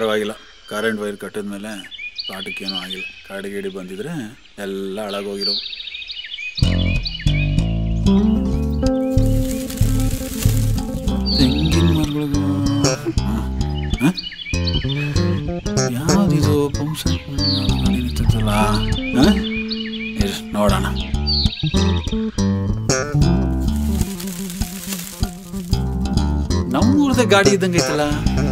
ಪರವಾಗಿಲ್ಲ current wire ಕಟ್ಟಿದ್ಮೇಲೆ ಕಾಟಕ್ಕೇನೂ ಆಗಿಲ್ಲ ಕಾಡಿ ಗಿಡಿ ಬಂದಿದ್ರೆ ಎಲ್ಲ ಹಾಳಾಗೋಗಿರೋ ತೆಂಗಿನ ಮರಗಳಿಗೂ ಯಾವ್ದಿದು ಫಂಕ್ಷನ್ ನಿಂತಿತ್ತಲ್ಲ ನೋಡೋಣ ನಮ್ಮೂರ್ದ ಗಾಡಿ ಇದ್ದಂಗೆ ಐತಲ್ಲ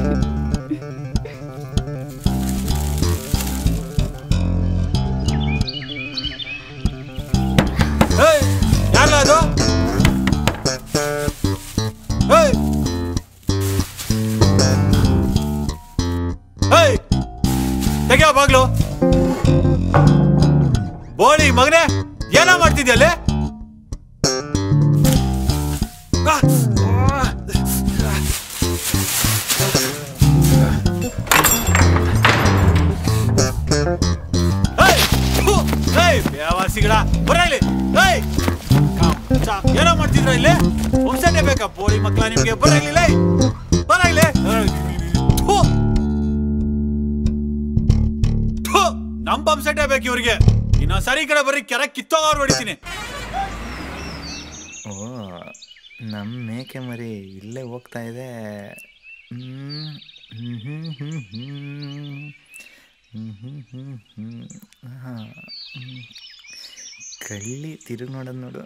ಏಯ್, ಯಾರ್ಲ ಅದು ಏಯ್! ಏಯ್! ತೆಗ್ಯೋ ಬಾಗ್ಲು ಬೋಳಿ ಮಗನೇ ಏನೋ ಮಾಡ್ತಿದ್ಯಲ್ಲೇ ಆ! ಏಯ್! ಥು! ಏಯ್, ಬೇವಾಸಿಗಳ ಬರ ಇಲ್ಲಿ ಏಯ್! ಕಚ್ಚ, ಏನೋ ಮಾಡ್ತಿದ್ರ ಇಲ್ಲಿ ವಂಶನೇ ಬೇಕಾ ಬೋಳಿ ಮಕ್ಕಳ ನಿಮ್ಗೆ ಬರ ಇಲ್ಲಿ ಲೇ. ಬರ ಇಲ್ಲಿ ಏಯ್, ಥು! ಥು! ನಮ್ ಪಂಪ್ಸೆಟ್ಟೇ ಬೇಕು ಇವ್ರಿಗೆ ಇನ್ನೊಂದ್ ಸರಿ ಈ ಕಡೆ ಬರ್ರಿ ಕೆರೆ ಕಿತ್ತೋಗವ್ರು ಹೊಡಿತೀನಿ ಓ ನಮ್ಮ ಮೇಕೆ ಮರಿ ಇಲ್ಲೇ ಹೋಗ್ತಾ ಇದೆ ಹ್ಮ್, ಹ್ಮ್, ಹ್ಮ್, ಹ್ಮ್, ಹ್ಮ್. ಹ್ಮ್, ಹ್ಮ್, ಹ್ಮ್, ಹ್ಮ್. ಆಹಾ, ಹ್ಮ್. ಕಳ್ಳಿ ತಿರುಗಿ ನೋಡೋದು ನೋಡು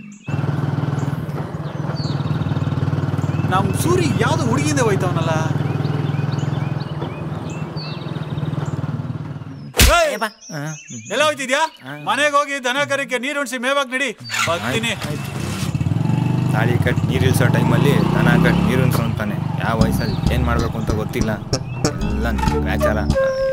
ನಮ್ ಸೂರಿ ಯಾವ್ದು ಹುಡುಗಿಂದ ಹೋಯ್ತವನಲ್ಲ ಏಯ್! ಆ, ಎಲ್ಲ ಹೋಯ್ತಿದ್ಯಾ ಮನೆಗೆ ಹೋಗಿ ದನ ಕರಿಕೆ ನೀರು ಉಣ್ಸಿ ಮೇವಾಗ್ ನಡಿ ಬರ್ತೀನಿ ತಾಳಿ ಕಟ್ ನೀರು ಇಳಿಸೋ ಟೈಮಲ್ಲಿ ದನ ಕಟ್ ನೀರು ಅಂತಾನೆ ಯಾವ ವಯಸ್ಸಲ್ಲಿ ಏನು ಮಾಡಬೇಕು ಅಂತ ಗೊತ್ತಿಲ್ಲ ಎಲ್ಲ ಗ್ರಾಚಾರ